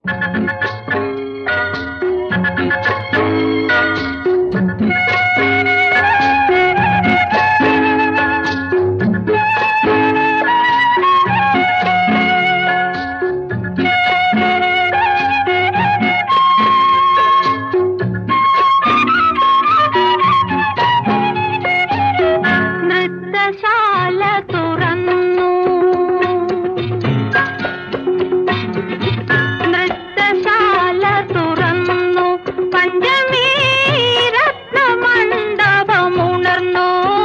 നൃത്തശാല തുറന്നു നൃത്തശാല തുറന്നു പഞ്ചമീ രത്നമണ്ഡപമുണർന്നു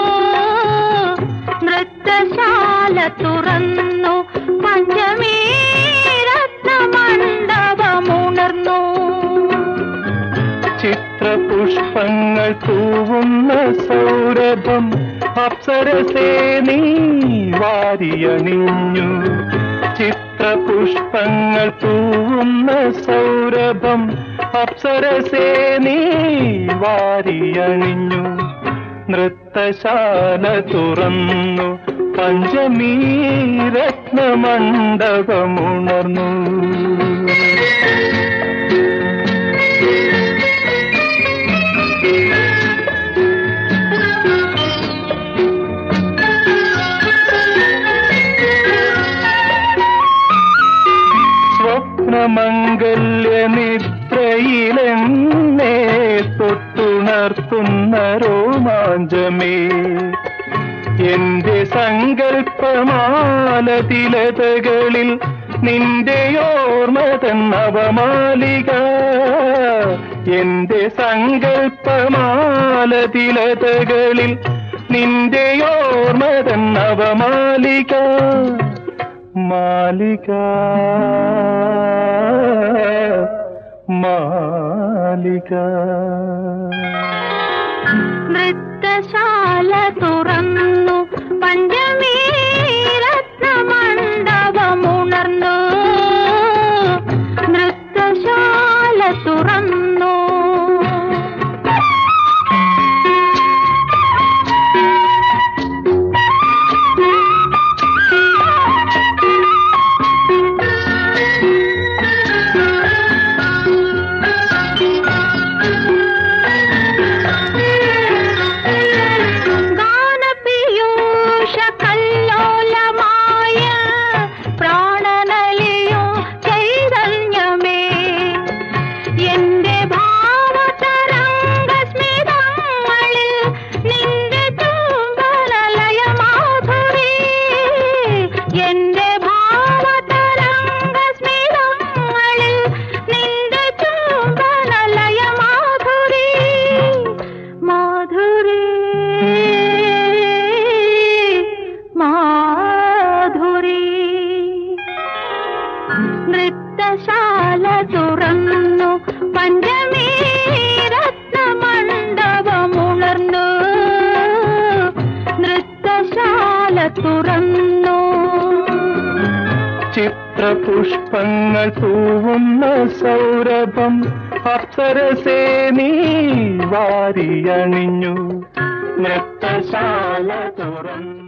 നൃത്തശാല തുറന്നു പഞ്ചമീ രത്നമണ്ഡപമുണർന്നു ചിത്രപുഷ്പങ്ങൾ തൂവുന്ന സൗരഭം അപ്സരസേ നീ വാരിയണിഞ്ഞു ചിത്രപുഷ്പങ്ങൾ തൂവുന്ന സൗരഭം അപ്സരസേ നീ വാരിയണിഞ്ഞു നൃത്തശാല തുറന്നു പഞ്ചമീ രത്നമണ്ഡപമുണർന്നു സ്വപ്നമംഗല്യ നിദ്രയിലെന്നെ തൊട്ടുണർത്തുന്ന രോമാഞ്ചമേ എന്റെ സങ്കല്പമാലതിലതകളിൽ നിന്റെ ഓർമ്മതൻ നവമാലിക എന്റെ സങ്കല്പമാലതിലതകളിൽ നിന്റെ ഓർമ്മതൻ നവമാലിക മാലിക മാലിക നൃത്തശാല തുറന്നു പഞ്ചമീ രത്നമണ്ഡപമുണർന്നു നൃത്തശാല തുറന്നു ഗാനപീയൂഷ കല്ലോലമായ പ്രാണനലിയും ചൈതന്യമേ എന്റെ ഭാവതരംഗ സ്മിതങ്ങളിൽ നിന്റെ ചുംബനലയ മാധുരി എന്റെ ഭാവതരംഗ സ്മിതങ്ങളിൽ നിന്റെ ചുംബനലയ മാധുരി മാധുരി മാധുരി നൃത്തശാല തുറന്നു പഞ്ചമീ രത്നമണ്ഡപമുണർന്നു നൃത്തശാല തുറന്നു ചിത്രപുഷ്പങ്ങൾ തൂവുന്ന സൗരഭം അപ്സരസേ നീ വാരിയണിഞ്ഞു നൃത്തശാല തുറന്നു